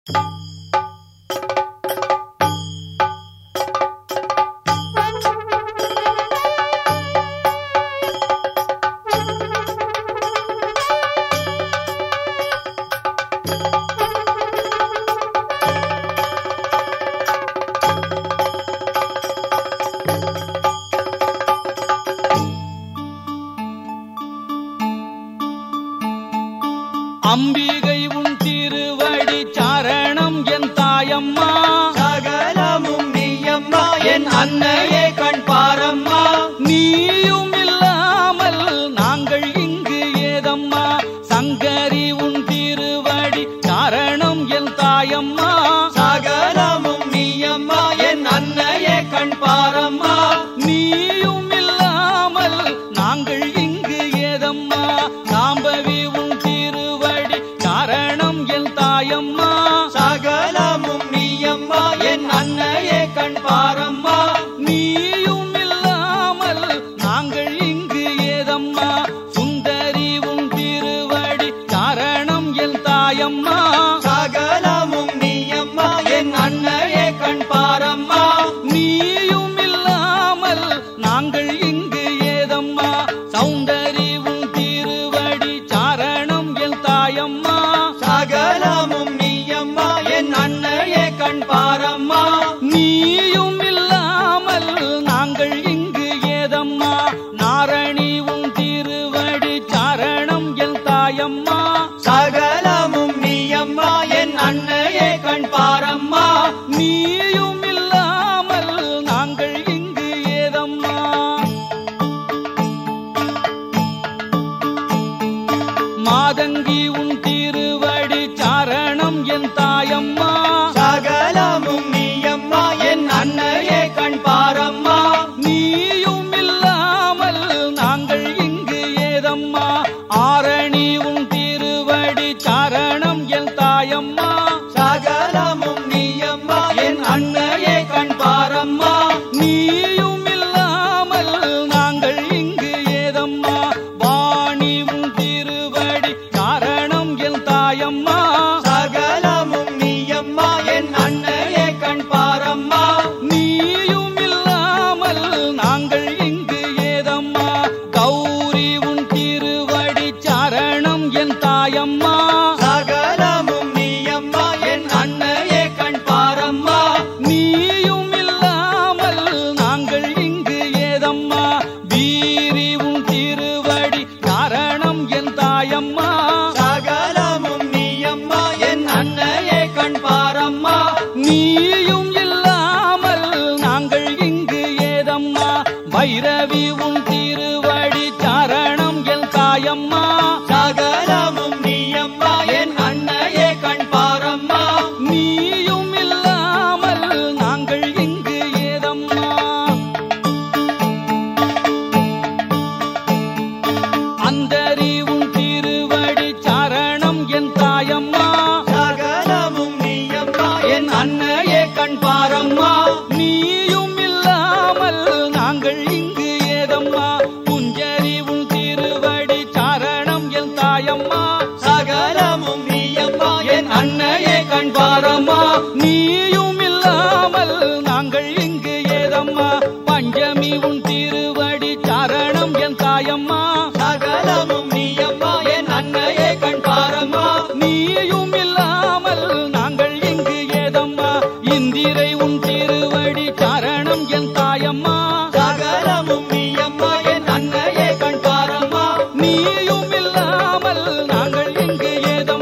அம்பிகை உன் திருவடி சரணம் என் தாயம்மா சகலமும் நீயம்மா என் அன்னையே கண் பாரம்மா நீயும் இல்லாமல் நாங்கள் இங்கு ஏதம்மா சங்கரி உன் திருவடி சரணம் என் தாயம்மா சகலமும் நீயம்மா என் அன்னையே கண் பாரம்மா நீயும் இல்லாமல் நாங்கள் இங்கு ஏதம்மா சாம்பவி உன் திருவடி சரணம் என் தாயம்மா சகலமும் நீயம்மா என் அன்னையே கண் பாரம்மா நீயும் இல்லாமல் நாங்கள் இங்கு ஏதம்மா சுந்தரி உன் திருவடி சரணம் என் தாயம்மா சகலமும் நீயம்மா என் அன்னையே கண் பாரம்மா நீயும் இல்லாமல் நாங்கள் இங்கு ஏதம்மா சௌந்தரி உன் திருவடி சரணம் என் தாயம்மா சகலமும் நீயம்மா என் அன்னையே கண் பாரம்மா நீயும் இல்லாமல் நாங்கள் இங்கு ஏதம்மா நாரணி உன் திருவடி சரணம் என் தாயம்மா சகலமும் நீயம்மா என் அன்னையே கண் பாரம்மா நீயும் இல்லாமல் நாங்கள் இங்கு ஏதம்மா மாதங்கி உன் திருவடி சரணம் என் தாயம்மா சகலமும் நீயம்மா என் அன்னையே கண் பாரம்மா நீயும் இல்லாமல் நாங்கள் இங்கு ஏதம்மா ஆரணி உன் திருவடி சரணம் என் தாயம்மா சகலமும் நீயம்மா என் அன்னையே கண் பாரம்மா நீயும் இல்லாமல் நாங்கள் இங்கு ஏதம்மா வாணி உன் திருவடி சரணம் என் தாயம்மா சகலமும் நீயம்மா என் அன்னையே கண் பாரம்மா நீயும் இல்லாமல் நாங்கள் இங்கு ஏதம்மா கௌரி உன் திருவடி சரணம் என் தாயம்மா சகலமும் நீயம்மா என் அன்னையே கண் பாரம்மா நீயும் இல்லாமல் நாங்கள் இங்கு ஏதம்மா வீரி உன் திருவடி சரணம் என் தாயம்மா சகலமும் நீயம்மா என் அன்னையே கண் பாரம்மா நீயும் இல்லாமல் நாங்கள் இங்கு ஏதம்மா பைரவி உன் திருவடி சரணம் என் தாயம்மா சகலமும் நீயம்மா என் அன்னையே கண் பாரம்மா நீயும் இல்லாமல் நாங்கள் இங்கு ஏதம்மா அந்தரி உன் திருவடி சரணம் என் தாயம்மா சகலமும் நீயம்மா என் அன்னையே கண் பாரம்மா நீயும் இல்லாமல் நாங்கள் இங்கு ஏதம்மா புஞ்சரி உன் திருவடி சரணம் என் தாயம்மா சகலமும் நீயம்மா என் அன்னையே கண் பாரம்மா நீயும் இல்லாமல் நாங்கள் இங்கு ஏதம்மா பஞ்சமி உன் திருவடி சரணம் என் தாயம்மா சகலமும் நீயம்மா என் அன்னையே கண் பாரம்மா நீயும் இல்லாமல் நாங்கள் இங்கு ஏதம்மா இந்திரை உன் திருவடி சரணம் என் தாயம்மா சகலமும் நீயம்மா என் அன்னையே கண் பாரம்மா நீயும் இல்லாமல் நாங்கள் இங்கு ஏதம்மா